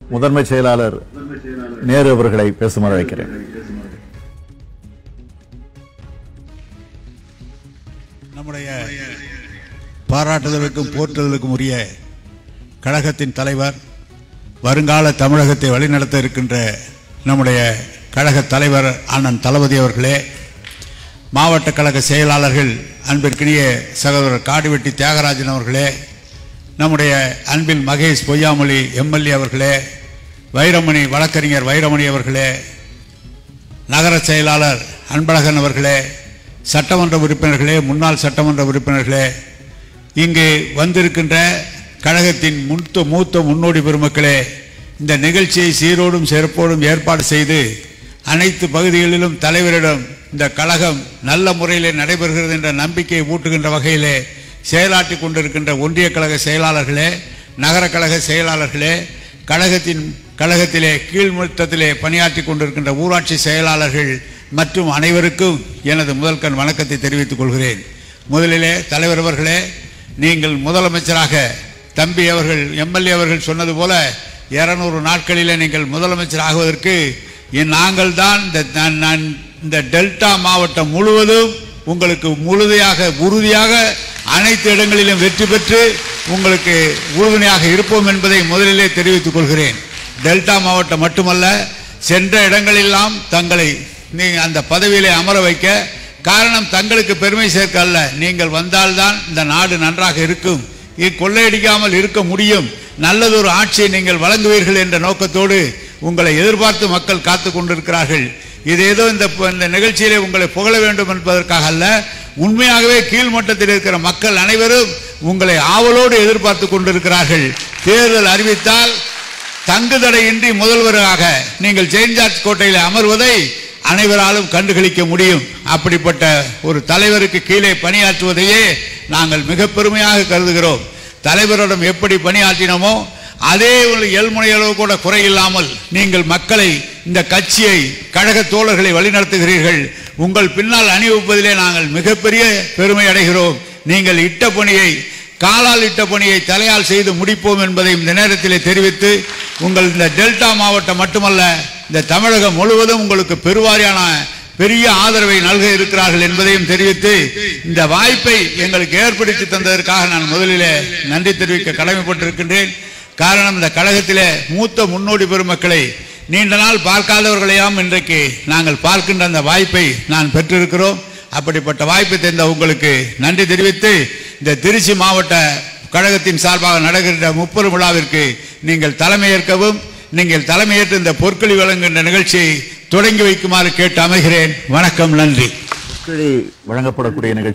முதன்மை செயலாளர் நேரு அவர்களை பேசுமாறு அழைக்கிறேன் நம்முடைய பாராட்டுதலுக்கும் போற்றுதலுக்கும் உரிய கழகத்தின் தலைவர் வருங்கால தமிழகத்தை வழிநடத்த இருக்கின்ற நம்முடைய கழக தலைவர் அண்ணன் தளபதி அவர்களே மாவட்ட கழக செயலாளர்கள் அன்பிற்கினிய சகோதரர் காடுவெட்டி தியாகராஜன் அவர்களே நம்முடைய அன்பில் மகேஷ் பொய்யாமொழி எம்எல்ஏ அவர்களே வைரமணி வழக்கறிஞர் வைரமணி அவர்களே நகர செயலாளர் அன்பழகன் அவர்களே சட்டமன்ற உறுப்பினர்களே முன்னாள் சட்டமன்ற உறுப்பினர்களே இங்கு வந்திருக்கின்ற கழகத்தின் மூத்த மூத்த முன்னோடி பெருமக்களே இந்த நிகழ்ச்சியை சீரோடும் சிறப்போடும் ஏற்பாடு செய்து அனைத்து பகுதிகளிலும் தலைவரிடம் இந்த கழகம் நல்ல முறையில் நடைபெறுகிறது என்ற நம்பிக்கையை ஊட்டுகின்ற வகையிலே செயலாற்றி கொண்டிருக்கின்ற ஒன்றிய கழக செயலாளர்களே நகர கழக செயலாளர்களே கழகத்தின் கழகத்திலே கீழ்மட்டத்திலே பணியாற்றி கொண்டிருக்கின்ற ஊராட்சி செயலாளர்கள் மற்றும் அனைவருக்கும் எனது முதல் கண் வணக்கத்தை தெரிவித்துக் கொள்கிறேன் முதலிலே தலைவர் அவர்களே நீங்கள் முதலமைச்சராக தம்பி அவர்கள் எம்எல்ஏ அவர்கள் சொன்னது போல இருநூறு நாட்களிலே நீங்கள் முதலமைச்சர் ஆகுவதற்கு நாங்கள் தான் இந்த நான்- நான் இந்த டெல்டா மாவட்டம் முழுவதும் உங்களுக்கு முழுதையாக உறுதியாக அனைத்து இடங்களிலும் வெற்றி பெற்று உங்களுக்கு உறுதுணையாக இருப்போம் என்பதை முதலிலே தெரிவித்துக் கொள்கிறேன் டெல்டா மாவட்டம் மட்டுமல்ல சென்ற இடங்களெல்லாம் தங்களை நீ அந்த பதவியிலே அமர வைக்க காரணம் தங்களுக்கு பெருமை சேர்க்க அல்ல நீங்கள் வந்தால்தான் இந்த நாடு நன்றாக இருக்கும் இது கொள்ளையடிக்காமல் இருக்க முடியும் நல்லதொரு ஆட்சியை நீங்கள் வழங்குவீர்கள் என்ற நோக்கத்தோடு உங்களை எதிர்பார்த்து மக்கள் காத்து கொண்டிருக்கிறார்கள் இது ஏதோ இந்த இந்த நிகழ்ச்சியிலே உங்களை புகழ வேண்டும் என்பதற்காக அல்ல உண்மையாகவே கீழ்மட்டத்தில் இருக்கிற மக்கள் அனைவரும் உங்களை ஆவலோடு எதிர்பார்த்து கொண்டிருக்கிறார்கள் தேர்தல் அறிவித்தால் தங்குதடையின்றி முதல்வராக நீங்கள் செயின்ட் ஜார்ஜ் கோட்டையில் அமர்வதை அனைவராலும் கண்டுகளிக்க முடியும் அப்படிப்பட்ட ஒரு தலைவருக்கு கீழே பணியாற்றுவதையே நாங்கள் மிக பெருமையாக கருதுகிறோம் தலைவரிடம் எப்படி பணியாற்றினோமோ அதே ஒரு எல்முனை அளவு கூட குறையில்லாமல் நீங்கள் மக்களை இந்த கட்சியை கழக தோழர்களை வழிநடத்துகிறீர்கள் உங்கள் பின்னால் அணிவிப்பதிலே நாங்கள் மிகப்பெரிய பெருமை அடைகிறோம் நீங்கள் இட்ட பணியை காலால் இட்ட பணியை தலையால் செய்து முடிப்போம் என்பதை இந்த நேரத்திலே தெரிவித்து உங்கள் இந்த டெல்டா மாவட்டம் மட்டுமல்ல இந்த தமிழகம் முழுவதும் உங்களுக்கு பெருவாரியான பெரிய ஆதரவை நல்க இருக்கிறார்கள் என்பதையும் தெரிவித்து இந்த வாய்ப்பை எங்களுக்கு ஏற்படுத்தி தந்ததற்காக நான் முதலிலே நன்றி தெரிவிக்க கடமைப்பட்டிருக்கின்றேன் காரணம் இந்த கழகத்திலே மூத்த முன்னோடி பெருமக்களை நீண்ட நாள் பார்க்காதவர்களையாம் இன்றைக்கு நாங்கள் பார்க்கின்ற அந்த வாய்ப்பை நான் பெற்றிருக்கிறோம் அப்படிப்பட்ட வாய்ப்பை தந்த உங்களுக்கு நன்றி தெரிவித்து இந்த திருச்சி மாவட்ட கழகத்தின் சார்பாக நடக்கின்ற முப்பெரும் விழாவிற்கு நீங்கள் தலைமையேற்கவும் நீங்கள் தலைமையேற்று இந்த பொற்களி வழங்குகின்ற நிகழ்ச்சியை தொடங்கி வைக்குமாறு கேட்டு அமைகிறேன் வணக்கம் நன்றி வழங்கப்படக்கூடிய நிகழ்ச்சி